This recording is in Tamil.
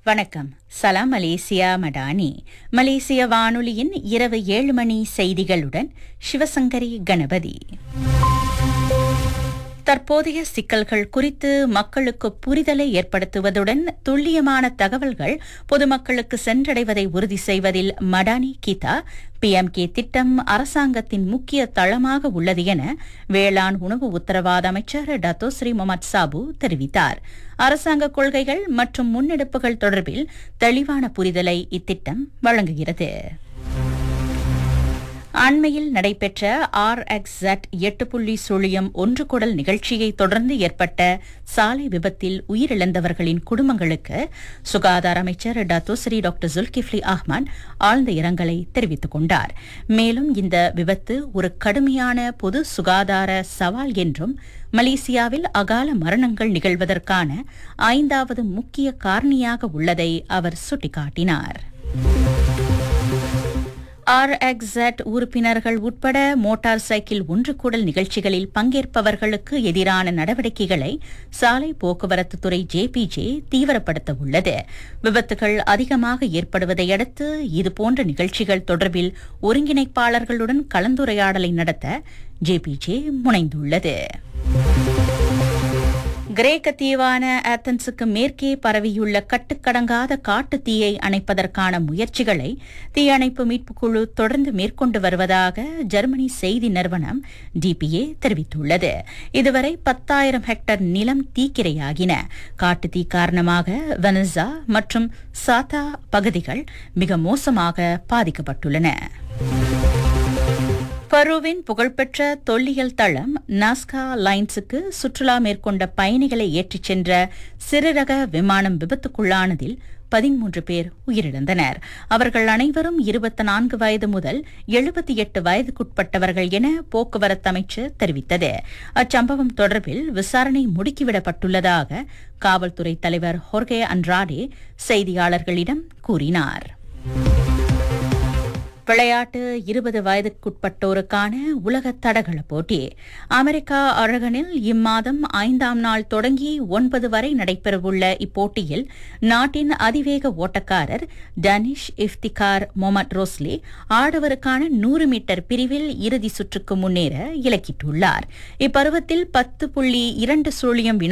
வணக்கம் சலாம் மலேசியா மடானி மலேசிய வானொலியின் இரவு ஏழு மணி செய்திகளுடன் சிவசங்கரி கணபதி தற்போதைய சிக்கல்கள் குறித்து மக்களுக்கு புரிதலை ஏற்படுத்துவதுடன் துல்லியமான தகவல்கள் பொதுமக்களுக்கு சென்றடைவதை உறுதி செய்வதில் மடானி கீதா பிஎம்கே திட்டம் அரசாங்கத்தின் முக்கிய தளமாக உள்ளது என வேளாண் உணவு உத்தரவாத அமைச்சர் டத்தோஸ்ரீ முகமது சாபு தெரிவித்தார் அரசாங்க கொள்கைகள் மற்றும் முன்னெடுப்புகள் தொடர்பில் தெளிவான புரிதலை இத்திட்டம் வழங்குகிறது அண்மையில் நடைபெற்ற ஆர் எக்ஸ் ஜட் எட்டு புள்ளி சுழியம் ஒன்று குடல் நிகழ்ச்சியை தொடர்ந்து ஏற்பட்ட சாலை விபத்தில் உயிரிழந்தவர்களின் குடும்பங்களுக்கு சுகாதார அமைச்சர் டத்தோஸ்ரீ டாக்டர் ஜுல்கிஃப்லி அஹ்மத் ஆழ்ந்த இரங்கலை தெரிவித்துக் கொண்டார் மேலும் இந்த விபத்து ஒரு கடுமையான பொது சுகாதார சவால் என்றும் மலேசியாவில் அகால மரணங்கள் நிகழ்வதற்கான ஐந்தாவது முக்கிய காரணியாக உள்ளதை அவர் சுட்டிக்காட்டினார் ஆர்எக்ஸட் உறுப்பினர்கள் உட்பட மோட்டார் சைக்கிள் ஒன்று கூடல் நிகழ்ச்சிகளில் பங்கேற்பவர்களுக்கு எதிரான நடவடிக்கைகளை சாலை போக்குவரத்து துறை ஜேபிஜே தீவிரப்படுத்த உள்ளது விபத்துகள் அதிகமாக ஏற்படுவதை அடுத்து இதுபோன்ற நிகழ்ச்சிகள் தொடர்பில் ஒருங்கிணைப்பாளர்களுடன் கலந்துரையாடலை நடத்த ஜேபிஜே முனைந்துள்ளது கிரேக்க தீவான ஆத்தன்ஸுக்கு மேற்கே பரவியுள்ள கட்டுக்கடங்காத காட்டு தீயை அணைப்பதற்கான முயற்சிகளை தீயணைப்பு மீட்புக் குழு தொடர்ந்து மேற்கொண்டு வருவதாக ஜெர்மனி செய்தி நிறுவனம் டிபிஏ தெரிவித்துள்ளது இதுவரை பத்தாயிரம் ஹெக்டர் நிலம் தீக்கிரையாகின காட்டு தீ காரணமாக வெனசா மற்றும் சாத்தா பகுதிகள் மிக மோசமாக பாதிக்கப்பட்டுள்ளன பருவின் புகழ்பெற்ற தொல்லியல் தளம் நாஸ்கா லைன்ஸுக்கு சுற்றுலா மேற்கொண்ட பயணிகளை ஏற்றிச் சென்ற சிறுரக விமானம் விபத்துக்குள்ளானதில் பதிமூன்று பேர் உயிரிழந்தனர் அவர்கள் அனைவரும் இருபத்தி நான்கு வயது முதல் எழுபத்தி எட்டு வயதுக்குட்பட்டவர்கள் என போக்குவரத்து அமைச்சர் தெரிவித்தது அச்சம்பவம் தொடர்பில் விசாரணை முடுக்கிவிடப்பட்டுள்ளதாக காவல்துறை தலைவர் ஹொர்கே அன்ராடே செய்தியாளர்களிடம் கூறினார் விளையாட்டு இருபது வயதுக்குட்பட்டோருக்கான உலக தடகள போட்டி அமெரிக்கா அரகனில் இம்மாதம் ஐந்தாம் நாள் தொடங்கி ஒன்பது வரை நடைபெறவுள்ள இப்போட்டியில் நாட்டின் அதிவேக ஓட்டக்காரர் டனிஷ் இஃப்திகார் மொமட் ரோஸ்லி ஆடவருக்கான நூறு மீட்டர் பிரிவில் இறுதி சுற்றுக்கு முன்னேற இலக்கிட்டுள்ளார் இப்பருவத்தில் பத்து புள்ளி இரண்டு சூழியம்